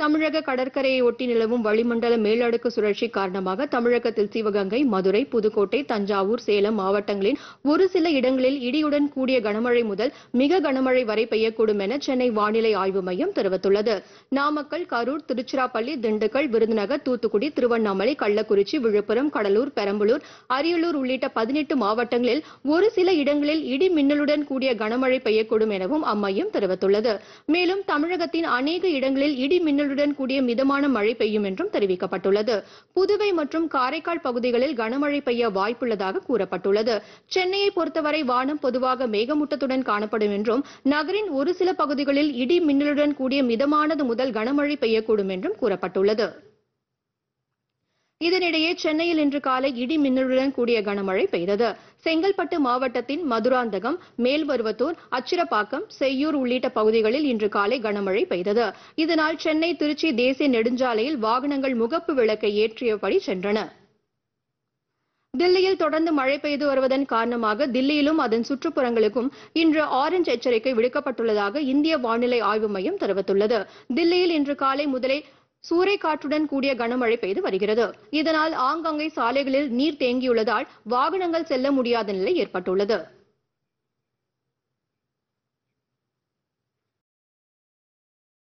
தமிழக கடற்கரையை ஒட்டி நிலவும் வளிமண்டல மேலடுக்கு சுழற்சி காரணமாக தமிழகத்தில் சிவகங்கை மதுரை புதுக்கோட்டை தஞ்சாவூர் சேலம் மாவட்டங்களின் ஒரு சில இடங்களில் இடியுடன் கூடிய கனமழை முதல் மிக கனமழை வரை பெய்யக்கூடும் என சென்னை வானிலை ஆய்வு மையம் தெரிவித்துள்ளது நாமக்கல் கரூர் திருச்சிராப்பள்ளி திண்டுக்கல் விருதுநகர் தூத்துக்குடி திருவண்ணாமலை கள்ளக்குறிச்சி விழுப்புரம் கடலூர் பெரம்பலூர் அரியலூர் உள்ளிட்ட பதினெட்டு மாவட்டங்களில் ஒரு சில இடங்களில் இடி மின்னலுடன் கூடிய கனமழை பெய்யக்கூடும் எனவும் அம்மையம் தெரிவித்துள்ளது மேலும் தமிழகத்தின் அநேக இடங்களில் இடி மின்னலுடன் கூடிய மிதமான மழை பெய்யும் என்றும் தெரிவிக்கப்பட்டுள்ளது புதுவை மற்றும் காரைக்கால் பகுதிகளில் கனமழை பெய்ய வாய்ப்புள்ளதாக கூறப்பட்டுள்ளது சென்னையை பொறுத்தவரை வானம் பொதுவாக மேகமூட்டத்துடன் காணப்படும் என்றும் நகரின் ஒரு சில பகுதிகளில் இடி மின்னலுடன் கூடிய மிதமானது முதல் கனமழை பெய்யக்கூடும் என்றும் கூறப்பட்டுள்ளது இதனிடையே சென்னையில் இன்று காலை இடி மின்னலுடன் கூடிய கனமழை பெய்தது செங்கல்பட்டு மாவட்டத்தின் மதுராந்தகம் மேல்பருவத்தூர் அச்சிரப்பாக்கம் செய்யூர் உள்ளிட்ட பகுதிகளில் இன்று காலை கனமழை பெய்தது இதனால் சென்னை திருச்சி தேசிய நெடுஞ்சாலையில் வாகனங்கள் முகப்பு விளக்கை ஏற்றியபடி சென்றன தில்லியில் தொடர்ந்து மழை பெய்து வருவதன் காரணமாக தில்லியிலும் அதன் சுற்றுப்புறங்களுக்கும் இன்று ஆரஞ்ச் எச்சரிக்கை விடுக்கப்பட்டுள்ளதாக இந்திய வானிலை ஆய்வு மையம் தெரிவித்துள்ளது தில்லியில் இன்று காலை முதலே சூறைக்காற்றுடன் கூடிய கனமழை பெய்து வருகிறது இதனால் ஆங்காங்கே சாலைகளில் நீர் தேங்கியுள்ளதால் வாகனங்கள் செல்ல முடியாத நிலை ஏற்பட்டுள்ளது